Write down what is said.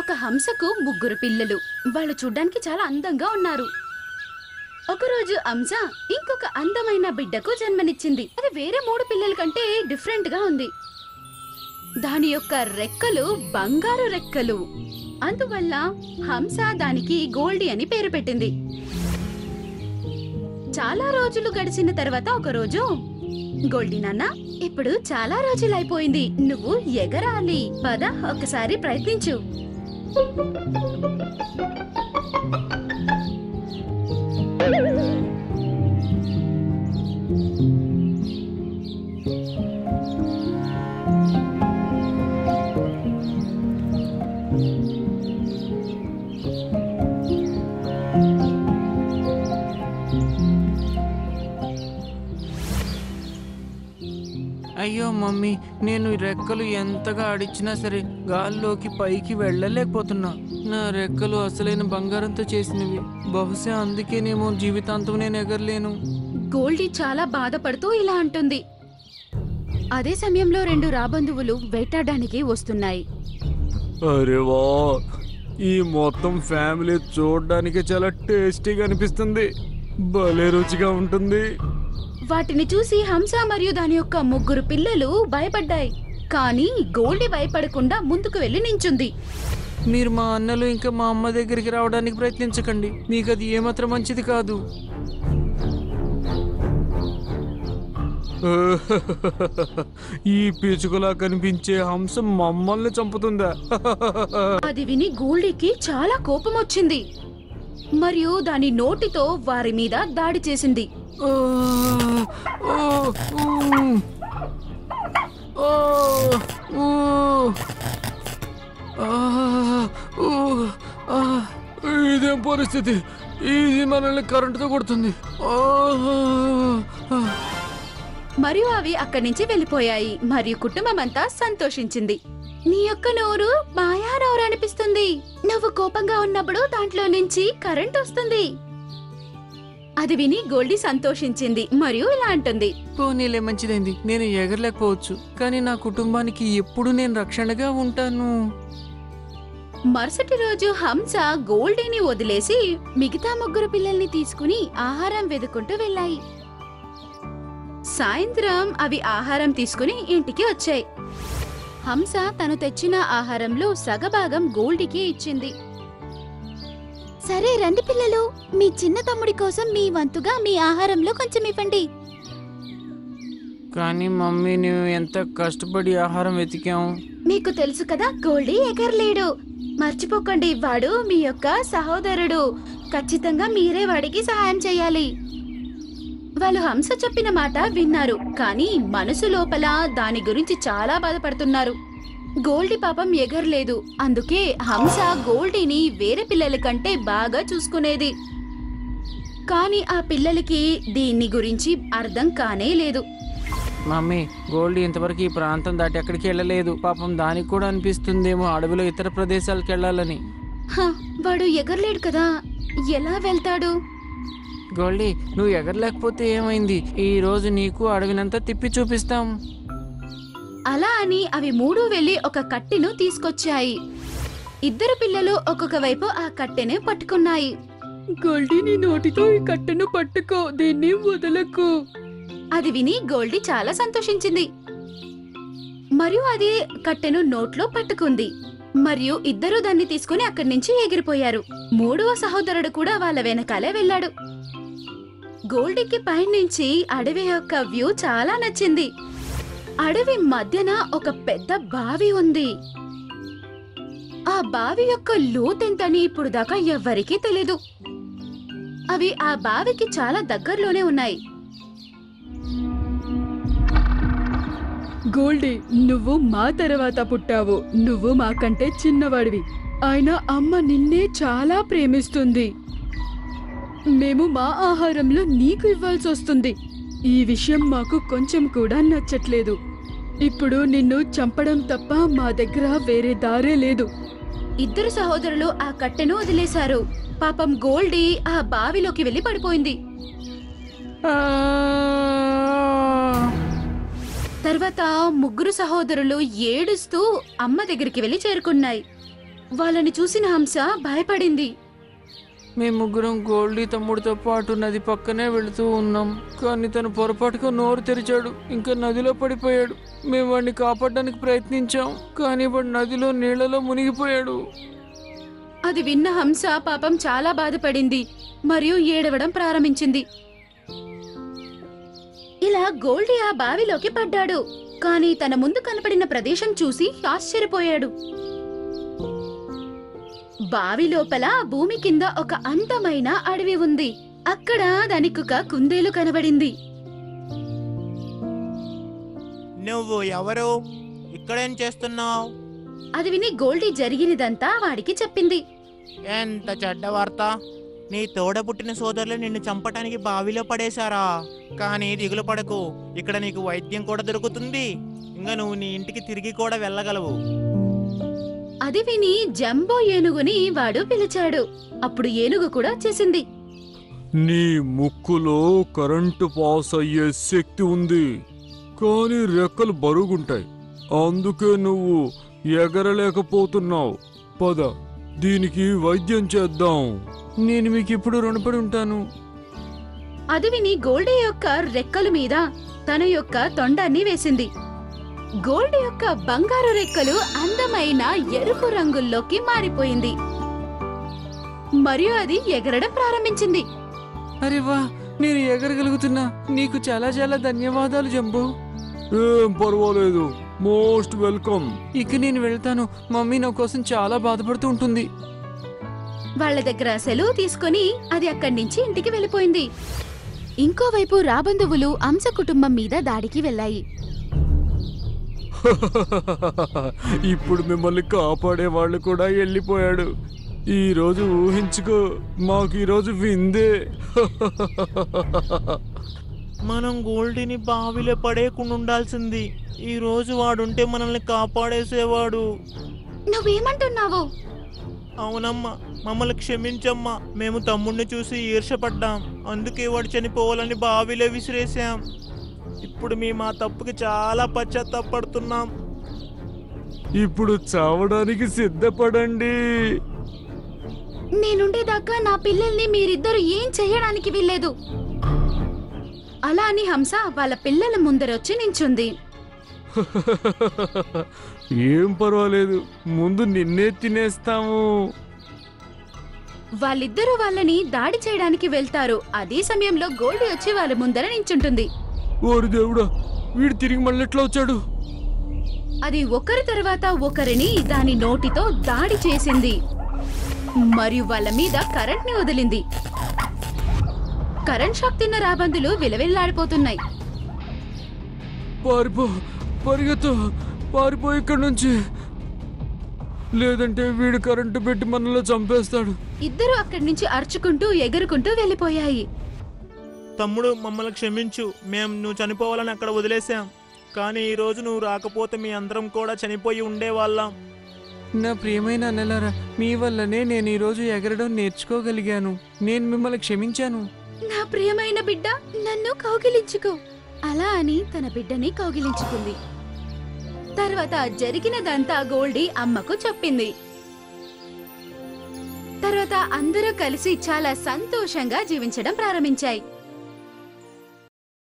ఒక హంసకు ముగ్గురు పిల్లలు వాళ్ళు చూడ్డానికి చాలా అందంగా ఉన్నారు ఒకరోజు హంస ఇంకొక అందమైన బిడ్డకు జన్మనిచ్చింది అది వేరే మూడు పిల్లల కంటే డిఫరెంట్ గా ఉంది దాని యొక్క రెక్కలు బంగారు రెక్కలు అందువల్ల హంస దానికి గోల్డీ అని పేరు పెట్టింది చాలా రోజులు గడిచిన తర్వాత ఒక రోజు గోల్డీ నాన్న ఇప్పుడు చాలా రోజులు అయిపోయింది నువ్వు ఎగరాలి పద ఒకసారి ప్రయత్నించు అయ్యో మమ్మీ నేను ఈ రెక్కలు ఎంతగా ఆడిచ్చినా సరే గాల్లోకి పైకి వెళ్ళలేకపోతున్నా నా రెక్కలు అసలైన బంగారంతో చేసినవి బహుశా అందుకేనేమో జీవితాంతం నేను ఎగరలేను గోల్డీ చాలా బాధపడుతూ ఇలా అంటుంది అదే సమయంలో రెండు రాబంధువులు వేటాడడానికి వస్తున్నాయి అరే వా ఈ మొత్తం ఫ్యామిలీ చూడడానికి చాలా టేస్టీగా అనిపిస్తుంది భలే రుచిగా ఉంటుంది వాటిని చూసి హంస మరియు దాని యొక్క ముగ్గురు పిల్లలు భయపడ్డాయి కానీ గోల్డీ భయపడకుండా ముందుకు వెళ్లి నించుంది మీరు మా అన్నలు ఇంకా మా అమ్మ దగ్గరికి రావడానికి ప్రయత్నించకండి మీకు అది ఏమాత్రం మంచిది కాదు ఈ పిచుకలా కనిపించే హంస మమ్మల్ని చంపుతుందా అది విని గోల్డీకి చాలా కోపం వచ్చింది మరియు దాని నోటితో వారి మీద దాడి చేసింది ఓ, ఓ, ఊ. ఓ, ఊ. ఆ, ఊ, ఆ. ఇదేం పరిస్థితి ఇది మనల్ని కరెంటుతో కొడుతుంది ఆ, ఆ. మరియు అవి అక్కడి నుంచి వెళ్ళిపోయాయి మరియు కుటుంబం అంతా సంతోషించింది నీ యొక్క నోరు మాయా నోరు అనిపిస్తుంది నువ్వు కోపంగా ఉన్నప్పుడు దాంట్లో నుంచి కరెంట్ వస్తుంది అది విని గోల్డీ సంతోషించింది మరియు ఇలా అంటుంది పోనీలే మంచిదైంది నేను ఎగరలేకపోవచ్చు కానీ నా కుటుంబానికి ఎప్పుడు నేను రక్షణగా ఉంటాను మరుసటి రోజు హంస గోల్డీని వదిలేసి మిగతా ముగ్గురు పిల్లల్ని తీసుకుని ఆహారం వెదుకుంటూ వెళ్ళాయి సాయంత్రం అవి ఆహారం తీసుకుని ఇంటికి వచ్చాయి హంస తను తెచ్చిన ఆహారంలో సగభాగం గోల్డీకి ఇచ్చింది సరే రండి పిల్లలు మీ చిన్న తమ్ముడి కోసం మీ వంతుగా మీ ఆహారంలో కొంచెం ఇవ్వండి కానీ మమ్మీ మేము ఎంత కష్టపడి ఆహారం వెతికాం మీకు తెలుసు కదా గోల్డీ ఎగరలేడు మర్చిపోకండి వాడు మీ యొక్క సహోదరుడు ఖచ్చితంగా మీరే వాడికి సహాయం చేయాలి వాళ్ళు హంస చెప్పిన మాట విన్నారు కానీ మనసు లోపల దాని గురించి చాలా బాధపడుతున్నారు గోల్డీ పాపం ఎగరలేదు అందుకే హంస గోల్డీని వేరే పిల్లల కంటే బాగా చూసుకునేది కానీ ఆ పిల్లలకి దీన్ని గురించి అర్థం కానే లేదు మమ్మీ గోల్డ్ ఇంతవరకు ఈ ప్రాంతం దాటి ఎక్కడికి వెళ్ళలేదు పాపం దానికి కూడా అనిపిస్తుందేమో అడవిలో ఇతర ప్రదేశాలకు వెళ్ళాలని హ, వాడు ఎగరలేడు కదా ఎలా వెళ్తాడు గోల్డీ నువ్వు ఎగరలేకపోతే ఏమైంది ఈ రోజు నీకు అడవినంతా తిప్పి చూపిస్తాం అలా అని అవి మూడు వెళ్లి ఒక కట్టెను తీసుకొచ్చాయి ఇద్దరు పిల్లలు ఒక్కొక్క వైపు ఆ కట్టెను పట్టుకున్నాయి గోల్డీ నీ నోటితో ఈ కట్టెను పట్టుకో దీన్ని వదలకు అది విని గోల్డీ చాలా సంతోషించింది మరియు అది కట్టెను నోట్లో పట్టుకుంది మరియు ఇద్దరు దాన్ని తీసుకుని అక్కడి నుంచి ఎగిరిపోయారు మూడవ సహోదరుడు కూడా వాళ్ళ వెనకాలే వెళ్ళాడు గోల్డీకి పైనుంచి అడవి యొక్క వ్యూ చాలా నచ్చింది అడవి మధ్యన ఒక పెద్ద బావి ఉంది ఆ బావి యొక్క లోతెంతని ఇప్పుడు దాకా ఎవ్వరికీ తెలీదు అవి ఆ బావికి చాలా దగ్గరలోనే ఉన్నాయి గోల్డీ నువ్వు మా తర్వాత పుట్టావు నువ్వు మాకంటే చిన్నవాడివి అయినా అమ్మ నిన్నే చాలా ప్రేమిస్తుంది మేము మా ఆహారంలో నీకు ఇవ్వాల్సి వస్తుంది ఈ విషయం మాకు కొంచెం కూడా నచ్చట్లేదు ఇప్పుడు నిన్ను చంపడం తప్ప మా దగ్గర వేరే దారే లేదు ఇద్దరు సహోదరులు ఆ కట్టెను వదిలేశారు పాపం గోల్డీ ఆ బావిలోకి వెళ్లి పడిపోయింది ఆ! తర్వాత ముగ్గురు సహోదరులు ఏడుస్తూ అమ్మ దగ్గరికి వెళ్లి చేరుకున్నాయి వాళ్ళని చూసిన హంస భయపడింది మేము ముగ్గురం గోల్డీ తమ్ముడితో పాటు నది పక్కనే వెళుతూ ఉన్నాం కానీ తను పొరపాటుగా నోరు తెరిచాడు ఇంకా నదిలో పడిపోయాడు మేము వాడిని కాపాడడానికి ప్రయత్నించాం కానీ వాడు నదిలో నీళ్లలో మునిగిపోయాడు అది విన్న హంస పాపం చాలా బాధపడింది మరియు ఏడవడం ప్రారంభించింది ఇలా గోల్డీ ఆ బావిలోకి పడ్డాడు కానీ తన ముందు కనపడిన ప్రదేశం చూసి ఆశ్చర్యపోయాడు బావి లోపల భూమి కింద ఒక అందమైన అడవి ఉంది అక్కడ దానికొక కుందేలు కనబడింది నువ్వు ఎవరు ఇక్కడేం చేస్తున్నావు అది విని గోల్డీ జరిగినదంతా వాడికి చెప్పింది ఎంత చెడ్డ వార్త నీ తోడబుట్టిన సోదరులు నిన్ను చంపటానికి బావిలో పడేశారా కానీ దిగులు పడకు ఇక్కడ నీకు వైద్యం కూడా దొరుకుతుంది ఇంకా నువ్వు నీ ఇంటికి తిరిగి కూడా వెళ్ళగలవు అది విని జంబో ఏనుగుని వాడు పిలిచాడు అప్పుడు ఏనుగు కూడా చేసింది నీ ముక్కులో కరెంటు పాస్ అయ్యే శక్తి ఉంది కానీ రెక్కలు బరుగుంటాయి అందుకే నువ్వు ఎగరలేకపోతున్నావు పద దీనికి వైద్యం చేద్దాం నేను మీకు ఇప్పుడు రుణపడి ఉంటాను అది విని గోల్డీ యొక్క రెక్కల మీద తన యొక్క తొండాన్ని వేసింది గోల్డీ యొక్క బంగారు రెక్కలు అందమైన ఎరుపు రంగుల్లోకి మారిపోయింది మరియు అది ఎగరడం ప్రారంభించింది అరే వా నేను ఎగరగలుగుతున్నా నీకు చాలా చాలా ధన్యవాదాలు జంబో ఏం పర్వాలేదు మోస్ట్ వెల్కమ్ ఇక నేను వెళ్తాను మమ్మీ నా కోసం చాలా బాధపడుతూ ఉంటుంది వాళ్ళ దగ్గర సెలవు తీసుకొని అది అక్కడి నుంచి ఇంటికి వెళ్ళిపోయింది ఇంకోవైపు రాబంధువులు అంశ కుటుంబం మీద దాడికి వెళ్ళాయి ఇప్పుడు మిమ్మల్ని కాపాడే వాళ్ళు కూడా వెళ్ళిపోయాడు ఈ రోజు ఊహించుకో మాకు ఈ రోజు విందే మనం గోల్డీని బావిలో పడేయకుండా ఉండాల్సింది ఈ రోజు వాడుంటే మనల్ని కాపాడేసేవాడు నువ్వేమంటున్నావు అవునమ్మా మమ్మల్ని క్షమించమ్మా మేము తమ్ముడిని చూసి ఈర్షపడ్డాం అందుకే వాడు చనిపోవాలని బావిలో విసిరేసాం ఇప్పుడు మేము ఆ తప్పుకి చాలా పశ్చాత్తాపడుతున్నాం ఇప్పుడు చావడానికి సిద్ధపడండి నేనుండేదాకా నా పిల్లల్ని మీరిద్దరు ఏం చెయ్యడానికి వీల్లేదు అలా అని హంస వాళ్ళ పిల్లల ముందరొచ్చి నించుంది ఏం పర్వాలేదు ముందు నిన్నే తినేస్తాము వాళ్ళిద్దరూ వాళ్ళని దాడి చేయడానికి వెళ్తారు అదే సమయంలో గోల్డీ వచ్చి వాళ్ళ ముందర నించుంటుంది ఓరి దేవుడా వీడు తిరిగి మళ్ళీ ఎట్లా వచ్చాడు అది ఒకరి తర్వాత ఒకరిని దాని నోటితో దాడి చేసింది మరియు వాళ్ళ మీద కరెంట్ ని వదిలింది కరెంట్ షాక్ తిన్న రాబందులు విలవిల్లాడిపోతున్నాయి పారిపో పరిగెత్తు పారిపో ఇక్కడి నుంచి లేదంటే వీడు కరెంటు పెట్టి మనలో చంపేస్తాడు ఇద్దరు అక్కడి నుంచి అరుచుకుంటూ ఎగురుకుంటూ వెళ్ళిపోయాయి తమ్ముడు మమ్మల్ని క్షమించు మేము నువ్వు చనిపోవాలని అక్కడ వదిలేసాం కానీ ఈ రోజు నువ్వు రాకపోతే మీ అందరం కూడా చనిపోయి ఉండేవాళ్ళం నా ప్రియమైన అన్నలారా మీ వల్లనే నేను ఈరోజు ఎగరడం నేర్చుకోగలిగాను నేను మిమ్మల్ని క్షమించాను నా ప్రియమైన బిడ్డ నన్ను కౌగిలించుకో అలా అని తన బిడ్డని కౌగిలించుకుంది తర్వాత జరిగినదంతా గోల్డీ అమ్మకు చెప్పింది తర్వాత అందరూ కలిసి చాలా సంతోషంగా జీవించడం ప్రారంభించాయి